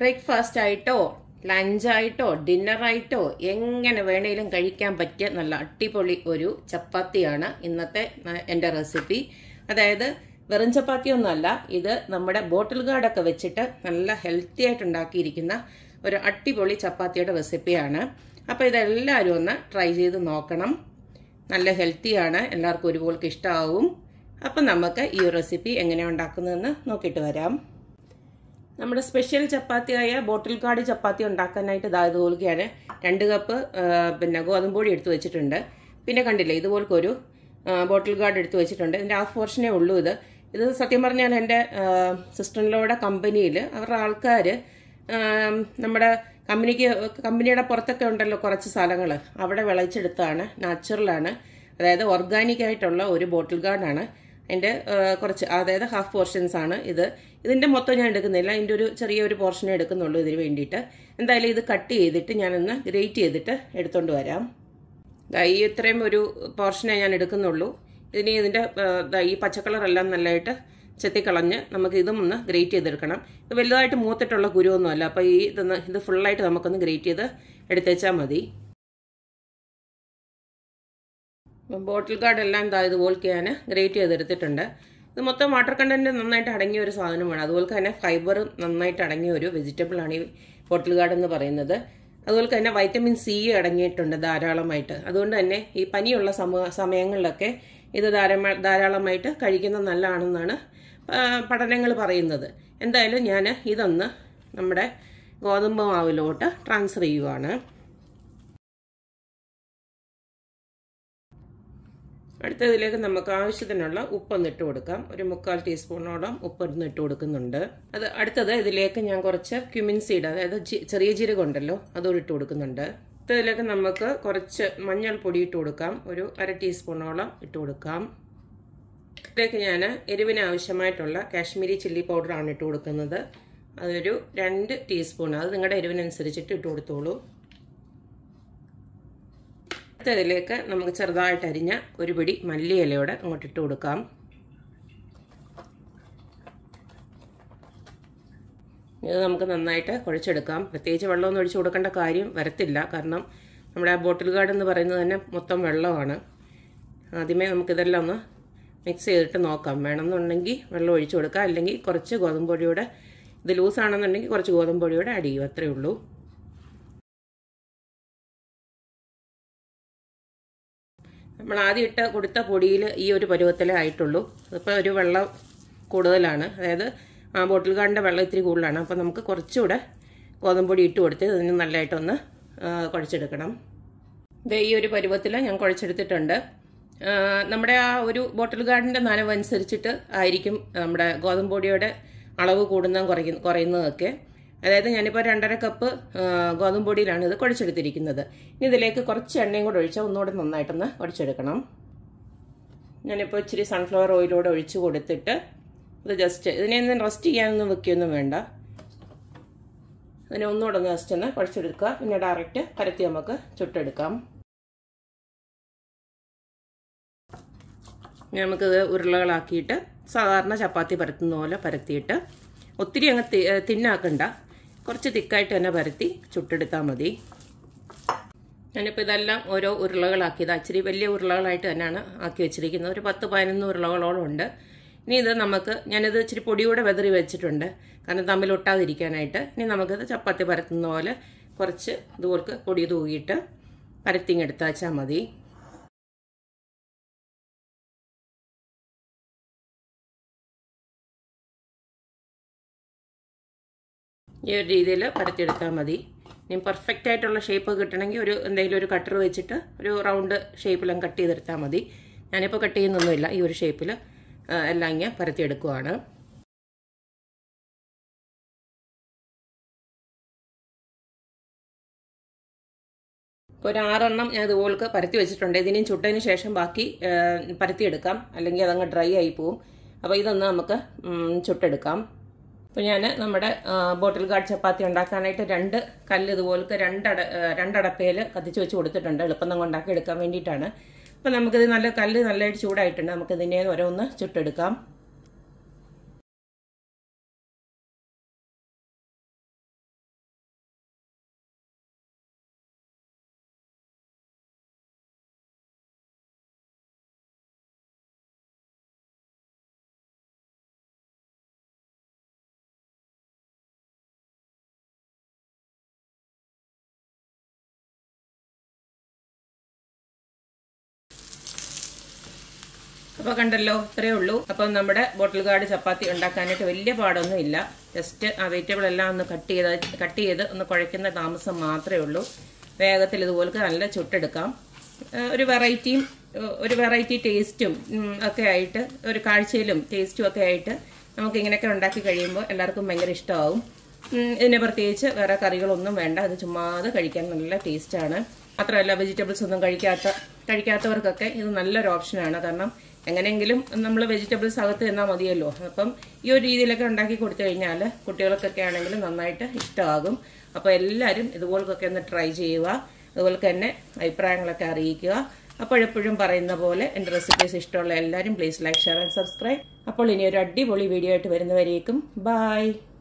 breakfast ആയിട്ടോ ലഞ്ചായിട്ടോ ഡിന്നറായിട്ടോ എങ്ങനെ വേണേലും കഴിക്കാൻ പറ്റിയ നല്ല അടിപൊളി ഒരു ചപ്പാത്തിയാണ് ഇന്നത്തെ ന- എൻ്റെ റെസിപ്പി അതായത് വെറും ചപ്പാത്തിയൊന്നുമല്ല ഇത് നമ്മുടെ ബോട്ടിൽ ഗാർഡൊക്കെ വെച്ചിട്ട് നല്ല ഹെൽത്തി ആയിട്ട് ഉണ്ടാക്കിയിരിക്കുന്ന ഒരു അടിപൊളി ചപ്പാത്തിയുടെ റെസിപ്പിയാണ് അപ്പോൾ ഇതെല്ലാവരും ഒന്ന് ട്രൈ ചെയ്ത് നോക്കണം നല്ല ഹെൽത്തിയാണ് എല്ലാവർക്കും ഒരുപോലെ ഇഷ്ടമാവും അപ്പം നമുക്ക് ഈ റെസിപ്പി എങ്ങനെയാണ് ഉണ്ടാക്കുന്നതെന്ന് നോക്കിയിട്ട് വരാം നമ്മുടെ സ്പെഷ്യൽ ചപ്പാത്തിയായ ബോട്ടിൽ കാർഡ് ചപ്പാത്തി ഉണ്ടാക്കാനായിട്ട് ഇതാ ഇതുപോലെയാണ് രണ്ട് കപ്പ് ആ, പിന്നെ ഗോതമ്പൊടി എടുത്ത് വെച്ചിട്ടുണ്ട് പിന്നെ കണ്ടില്ലേ ഇതുപോലത്തെ ഒരു ബോട്ടിൽ ഗാർഡ് എടുത്ത് വെച്ചിട്ടുണ്ട് ഇതിൻ്റെ ഹാഫ് പോർഷനേ ഉള്ളൂ ഇത് ഇത് സത്യം പറഞ്ഞാൽ എൻ്റെ സിസ്റ്ററിലോടെ കമ്പനിയിൽ അവരുടെ ആൾക്കാർ നമ്മുടെ കമ്പനിക്ക് കമ്പനിയുടെ പുറത്തൊക്കെ ഉണ്ടല്ലോ കുറച്ച് സ്ഥലങ്ങൾ അവിടെ വിളയിച്ചെടുത്താണ് നാച്ചുറലാണ് അതായത് ഓർഗാനിക് ആയിട്ടുള്ള ഒരു ബോട്ടിൽ ഗാർഡാണ് അതിൻ്റെ കുറച്ച് അതായത് ഹാഫ് പോർഷൻസ് ആണ് ഇത് ഇതിൻ്റെ മൊത്തം ഞാൻ എടുക്കുന്നില്ല അതിൻ്റെ ഒരു ചെറിയൊരു പോർഷനേ എടുക്കുന്നുള്ളൂ ഇതിന് വേണ്ടിയിട്ട് എന്തായാലും ഇത് കട്ട് ചെയ്തിട്ട് ഞാനൊന്ന് ഗ്രേറ്റ് ചെയ്തിട്ട് എടുത്തുകൊണ്ട് വരാം ദാ ഈ ഇത്രയും ഒരു പോർഷനേ ഞാൻ എടുക്കുന്നുള്ളൂ ഇതിന് ഇതിൻ്റെ ആ, ദാ ഈ പച്ചക്കളറെല്ലാം നല്ലതായിട്ട് ചെത്തിക്കളഞ്ഞ് നമുക്ക് ഇതും ഒന്ന് ഗ്രേറ്റ് ചെയ്തെടുക്കണം ഇത് വലുതായിട്ട് മൂത്തിട്ടുള്ള കുരുവൊന്നുമല്ല അപ്പോൾ ഈ ഇതൊന്ന് ഇത് ഫുള്ളായിട്ട് നമുക്കൊന്ന് ഗ്രേറ്റ് ചെയ്ത് എടുത്തേച്ചാൽ മതി ബോട്ടിൽ ഗാർഡ് എല്ലാം ഇതാ ഇതുപോലെ ഞാൻ ഗ്രേറ്റ് ചെയ്തെടുത്തിട്ടുണ്ട് ഇത് മൊത്തം വാട്ടർ കണ്ടന്റ് നന്നായിട്ട് അടങ്ങിയ ഒരു സാധനമാണ് അതുപോലെ തന്നെ ഫൈബർ നന്നായിട്ട് അടങ്ങിയ ഒരു വെജിറ്റബിൾ ആണ് ഈ ബോട്ടിൽ ഗാർഡ് എന്ന് പറയുന്നത് അതുപോലെ തന്നെ വൈറ്റമിൻ സി അടങ്ങിയിട്ടുണ്ട് ധാരാളമായിട്ട് അതുകൊണ്ട് തന്നെ ഈ പനിയുള്ള സമ സമയങ്ങളിലൊക്കെ ഇത് ധാരാള ധാരാളമായിട്ട് കഴിക്കുന്നത് നല്ലതാണെന്നാണ് പഠനങ്ങൾ പറയുന്നത് എന്തായാലും ഞാൻ ഇതൊന്ന് നമ്മുടെ ഗോതമ്പ് മാവിലോട്ട് ട്രാൻസ്ഫർ ചെയ്യുവാണ് അടുത്തതിലേക്ക് നമുക്ക് ആവശ്യത്തിനുള്ള ഉപ്പൊന്ന് ഇട്ട് കൊടുക്കാം ഒരു മുക്കാൽ ടീസ്പൂണോളം ഉപ്പൊന്ന് ഇട്ട് കൊടുക്കുന്നുണ്ട് അത് അടുത്തത് ഇതിലേക്ക് ഞാൻ കുറച്ച് ക്യുമിൻ സീഡ് അതായത് ജി- ചെറിയ ജീരകം ഉണ്ടല്ലോ അതും ഇട്ട് കൊടുക്കുന്നുണ്ട് അടുത്തതിലേക്ക് നമുക്ക് കുറച്ച് മഞ്ഞൾപ്പൊടി ഇട്ട് കൊടുക്കാം ഒരു അര ടീസ്പൂണോളം ഇട്ട് കൊടുക്കാം ഇതിലേക്ക് ഞാൻ എരിവിന് ആവശ്യമായിട്ടുള്ള കാശ്മീരി ചില്ലി പൗഡറാണ് ഇട്ട് കൊടുക്കുന്നത് അതൊരു രണ്ട് ടീസ്പൂൺ അത് നിങ്ങളുടെ എരിവിനനുസരിച്ചിട്ട് ഇട്ട് കൊടുത്തോളൂ അടുത്തതിലേക്ക് നമുക്ക് ചെറുതായിട്ട് അരിഞ്ഞ ഒരു പിടി മല്ലിയിലയോടെ അങ്ങോട്ട് ഇട്ട് കൊടുക്കാം ഇത് നമുക്ക് നന്നായിട്ട് കുഴച്ചെടുക്കാം പ്രത്യേകിച്ച് വെള്ളമൊന്നും ഒഴിച്ചു കൊടുക്കേണ്ട കാര്യം വരത്തില്ല കാരണം നമ്മുടെ ആ ബോട്ടിൽ ഗാർഡ് എന്ന് പറയുന്നത് തന്നെ മൊത്തം വെള്ളമാണ് ആദ്യമേ നമുക്കിതെല്ലാം ഒന്ന് മിക്സ് ചെയ്തിട്ട് നോക്കാം വേണമെന്നുണ്ടെങ്കിൽ വെള്ളം ഒഴിച്ചു കൊടുക്കാം അല്ലെങ്കിൽ കുറച്ച് ഗോതമ്പ് പൊടിയുടെ ഇത് ലൂസാണെന്നുണ്ടെങ്കിൽ കുറച്ച് ഗോതമ്പ് പൊടിയുടെ ആഡ് ചെയ്യും അത്രയേ ഉള്ളൂ നമ്മൾ ആദ്യം ഇട്ട് കൊടുത്ത പൊടിയിൽ ഈ ഒരു പരുവത്തിലേ ആയിട്ടുള്ളൂ അതിപ്പോൾ ഒരു വെള്ളം കൂടുതലാണ് അതായത് ആ ബോട്ടിൽ കാടിൻ്റെ വെള്ളം ഇത്തിരി കൂടുതലാണ് അപ്പോൾ നമുക്ക് കുറച്ചുകൂടെ ഗോതമ്പൊടി ഇട്ട് കൊടുത്ത് ഇതിന് നല്ലതായിട്ടൊന്ന് ആ, കുഴച്ചെടുക്കണം ഇത് ഈ ഒരു പരുവത്തിൽ ഞാൻ കുഴച്ചെടുത്തിട്ടുണ്ട് ആ, നമ്മുടെ ആ ഒരു ബോട്ടിൽ ഗാർഡിൻ്റെ നനവനുസരിച്ചിട്ട് ആയിരിക്കും നമ്മുടെ ഗോതമ്പ് പൊടിയുടെ അളവ് കൂടുന്നതും കുറയ്ക്കുന്ന കുറയുന്നതൊക്കെ അതായത് ഞാനിപ്പോൾ രണ്ടര കപ്പ് ആ, ഗോതമ്പ് പൊടിയിലാണ് ഇത് കുഴച്ചെടുത്തിരിക്കുന്നത് ഇനി ഇതിലേക്ക് കുറച്ച് എണ്ണയും കൂടെ ഒഴിച്ചാൽ ഒന്നുകൂടെ നന്നായിട്ടൊന്ന് കുഴച്ചെടുക്കണം ഞാനിപ്പോൾ ഇച്ചിരി സൺഫ്ലവർ ഓയിലൂടെ ഒഴിച്ച് കൊടുത്തിട്ട് ഇത് ജസ്റ്റ് ഇതിനെ ഒന്നും റെസ്റ്റ് ചെയ്യാനൊന്നും വെക്കുകയൊന്നും വേണ്ട അതിനെ ഒന്നുകൂടെ ഒന്ന് ജസ്റ്റ് ഒന്ന് കുഴച്ചെടുക്കുക പിന്നെ ഡയറക്റ്റ് പരത്തി നമുക്ക് ചുട്ടെടുക്കാം ഇനി നമുക്കിത് ഉരുളകളാക്കിയിട്ട് സാധാരണ ചപ്പാത്തി പരത്തുന്ന പോലെ പരത്തിയിട്ട് ഒത്തിരി അങ്ങ് തി- ഏ, തിന്നാക്കണ്ട കുറച്ച് തിക്കായിട്ട് തന്നെ പരത്തി ചുട്ടെടുത്താൽ മതി ഞാനിപ്പോൾ ഇതെല്ലാം ഓരോ ഉരുളകളാക്കിയത് ഇച്ചിരി വലിയ ഉരുളകളായിട്ട് തന്നെയാണ് ആക്കി വെച്ചിരിക്കുന്നത് ഒരു പത്ത് പതിനൊന്ന് ഉരുളകളോളം ഉണ്ട് ഇനി ഇത് നമുക്ക് ഞാനിത് ഇച്ചിരി പൊടിയൂടെ വെതറി വെച്ചിട്ടുണ്ട് കാരണം തമ്മിൽ ഒട്ടാതിരിക്കാനായിട്ട് ഇനി നമുക്കിത് ചപ്പാത്തി പരത്തുന്ന പോലെ കുറച്ച് ഇതുപോലെ പൊടി തൂകിയിട്ട് പരത്തിങ്ങെടുത്ത് വെച്ചാൽ മതി ഈ ഒരു രീതിയിൽ പരത്തിയെടുത്താൽ മതി ഇനി പെർഫെക്റ്റ് ആയിട്ടുള്ള ഷേപ്പ് കിട്ടണമെങ്കിൽ ഒരു എന്തെങ്കിലും ഒരു കട്ടർ വെച്ചിട്ട് ഒരു റൗണ്ട് ഷേപ്പിലും കട്ട് ചെയ്തെടുത്താൽ മതി ഞാനിപ്പോൾ കട്ട് ചെയ്യുന്നൊന്നുമില്ല ഈ ഒരു ഷേപ്പിൽ എല്ലാം ഇങ്ങനെ പരത്തിയെടുക്കുവാണ് ഇപ്പോൾ ഒരു ആറെണ്ണം ഞാൻ ഇതുപോലെ പരത്തി വെച്ചിട്ടുണ്ട് ഇതിനും ചുട്ടതിന് ശേഷം ബാക്കി ആ, പരത്തിയെടുക്കാം അല്ലെങ്കിൽ അതങ്ങ് ഡ്രൈ ആയി പോവും അപ്പോൾ ഇതൊന്ന് നമുക്ക് ഉം, ചുട്ടെടുക്കാം അപ്പോൾ ഞാൻ നമ്മുടെ ആ, ബോട്ടിൽ ഗാർഡ് ചപ്പാത്തി ഉണ്ടാക്കാനായിട്ട് രണ്ട് കല്ല് ഇതുപോലത്തെ രണ്ടട ആ, രണ്ടടപ്പയിൽ കത്തിച്ച് വെച്ച് കൊടുത്തിട്ടുണ്ട് എളുപ്പം നമ്മൾ ഉണ്ടാക്കി എടുക്കാൻ വേണ്ടിയിട്ടാണ് അപ്പോൾ നമുക്കിത് നല്ല കല്ല് നല്ലതായിട്ട് ചൂടായിട്ടുണ്ട് നമുക്കിതിനെ ഓരോന്ന് ചുട്ടെടുക്കാം അപ്പോൾ കണ്ടല്ലോ ഇത്രയേ ഉള്ളൂ അപ്പം നമ്മുടെ ബോട്ടിൽ ഗാർഡ് ചപ്പാത്തി ഉണ്ടാക്കാനായിട്ട് വലിയ പാടൊന്നും ഇല്ല ജസ്റ്റ് ആ വെജിറ്റബിൾ എല്ലാം ഒന്ന് കട്ട് ചെയ്ത് കട്ട് ചെയ്ത് ഒന്ന് കുഴയ്ക്കുന്ന താമസം മാത്രമേ ഉള്ളൂ വേഗത്തിൽ ഇതുപോലെ നല്ല ചുട്ടെടുക്കാം ഏഹ് ഒരു വെറൈറ്റിയും ഏഹ് ഒരു വെറൈറ്റി ടേസ്റ്റും ഉം, ഒക്കെ ആയിട്ട് ഒരു കാഴ്ചയിലും ടേസ്റ്റും ഒക്കെ ആയിട്ട് നമുക്ക് ഇങ്ങനെയൊക്കെ ഉണ്ടാക്കി കഴിയുമ്പോൾ എല്ലാവർക്കും ഭയങ്കര ഇഷ്ടമാവും ഉം, ഇതിന് പ്രത്യേകിച്ച് വേറെ കറികളൊന്നും വേണ്ട ഇത് ചുമ്മാതെ കഴിക്കാൻ നല്ല ടേസ്റ്റാണ് മാത്രമല്ല വെജിറ്റബിൾസ് ഒന്നും കഴിക്കാത്ത കഴിക്കാത്തവർക്കൊക്കെ ഇത് നല്ലൊരു ഓപ്ഷനാണ് കാരണം എങ്ങനെയെങ്കിലും നമ്മൾ വെജിറ്റബിൾസ് അകത്ത് തന്നാൽ മതിയല്ലോ അപ്പം ഈ ഒരു രീതിയിലൊക്കെ ഉണ്ടാക്കി കൊടുത്തു കഴിഞ്ഞാൽ കുട്ടികൾക്കൊക്കെ ആണെങ്കിലും നന്നായിട്ട് ഇഷ്ടമാകും അപ്പോൾ എല്ലാവരും ഇതുപോലൊക്കെ ഒന്ന് ട്രൈ ചെയ്യുക അതുപോലെ തന്നെ അഭിപ്രായങ്ങളൊക്കെ അറിയിക്കുക അപ്പോഴെപ്പോഴും പറയുന്ന പോലെ എൻ്റെ റെസിപ്പീസ് ഇഷ്ടമുള്ള എല്ലാവരും please like share and subscribe അപ്പോൾ ഇനി ഒരു അടിപൊളി വീഡിയോ ആയിട്ട് വരുന്നവരേക്കും ബായ്